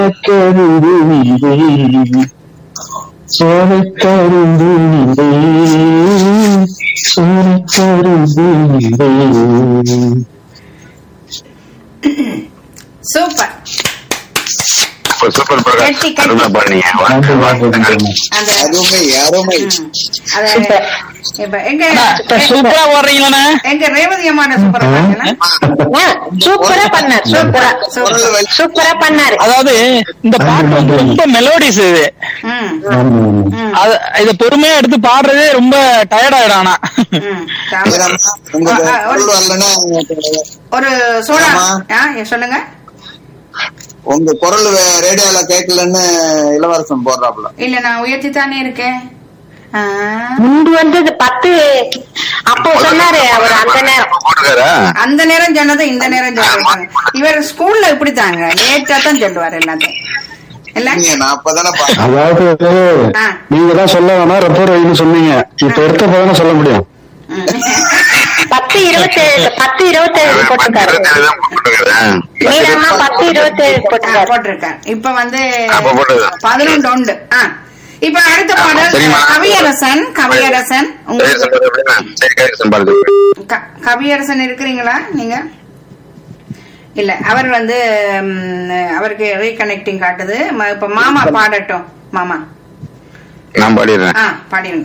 கரும்பு நிலை சோலைக்கரும்பு நிலை சோலைக்கரும்பு நிலை சூப்பர் சூப்பர் சூப்பர் பிரகாஷ் கட்டி, கட்டி. அருமை பண்ணீங்க நன்றி நன்றி அந்த அருமை அருமை ம், அத இப்ப எங்க சூப்பரா ஓடுறீங்களா எங்க ரேவதி அம்மான சூப்பரா பாத்தீங்களா? சூப்பரா பண்ணார் சூப்பரா குரல் வலி சூப்பரா பண்ணாரு அதாவது இந்த பாட்டு வந்து ரொம்ப மெலோடிஸ் இது ம், ஆமா ம், அது இத பொறுமையா எடுத்து பாடுறதே ரொம்ப டயர்ட் ஆயிடும் ஆனா ம். தாமரை. வீரம்மா, உங்க ஆ, ஆ, ஒரு- குரல் வரலன்னா ஒரு சோடா ஆமா. ஆ, சொல்லுங்க உங்க குரல் வே- ரேடியோல கேட்கலன்னு இளவரசன் போடுறாப்புல இல்ல நான் உயர்த்தி தானே இருக்கேன் ஆ. முன்பு வந்தது பத்து அப்போ சொன்னாரு அவர் அந்த நேரம் போட்டுக்காரா அந்த நேரம் சொன்னதை இந்த நேரம் சொல்றாங்க இவர் ஸ்கூல்ல இப்படித்தாங்க லேட்டா தான் சொல்லுவார் எல்லாத்தையும் இல்ல நீங்க நான் அப்பதானே பார்த்தேன் அதாவது ஆ. நீங்க தான் சொல்ல வேணா ரெப்போர் வைன்னு சொன்னீங்க இப்ப எடுத்த போதானே சொல்ல முடியும் ம். பத்து இருபத்தேழு பத்து இருபத்தேழு போட்டிருக்காரு இருபத்தேழு தான் போட்டுருக்காரு மீனம்மா பத்து இருபத்தேழு ஆ, போட்டிருக்காரு போட்டிருக்கேன் இப்ப வந்து அப்ப போட்டது. பதினொன்று உண்டு ஆ. இப்ப அடுத்த ஆமா, பாடல் சரிம்மா. கவியரசன் கவியரசன் சரி உங்களுக்கு சம்பா எப்படின்னா சரி கரெக்ட் சம்பாதிச்சு க- கவியரசன் இருக்கிறீங்களா நீங்க இல்ல அவர் வந்து ம், அவருக்கு ரீகனெக்டிங் காட்டுது ம- இப்ப மாமா பாடட்டும் மாமா நான் பாடிடுறேன் ஆ பாடிடுங்க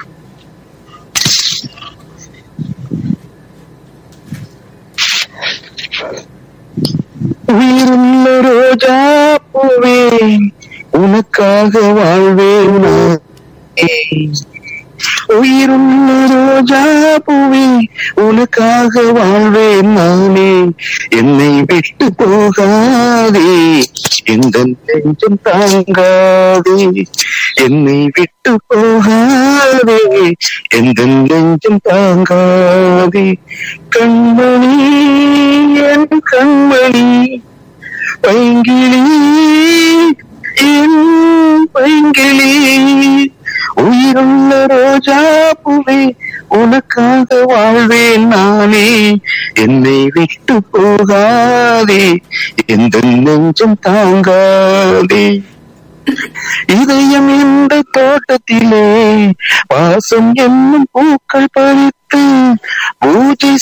உயிருள்ள ரோஜா பூவே உனக்காக வாழ்வேன் நானே. உயிருள்ள ரோஜா பூவே உனக்காக வாழ்வேன் நானே என்னை விட்டு போகாதே எந்த நெஞ்சம் தாங்காதே என்னை விட்டு போகாதே எந்த நெஞ்சம் தாங்காதே கண்மணி என் கண்மணி பைங்கிளி என் பைங்கிளி உயிருள்ள ரோஜா பூவே உனக்காக வாழ்வேன் நானே என்னை விட்டு போகாதே எந்த நெஞ்சம் தாங்காதே இதயம் இந்த தோட்டத்திலே வாசம் என்னும் பூக்கள் பறித்து பூஜை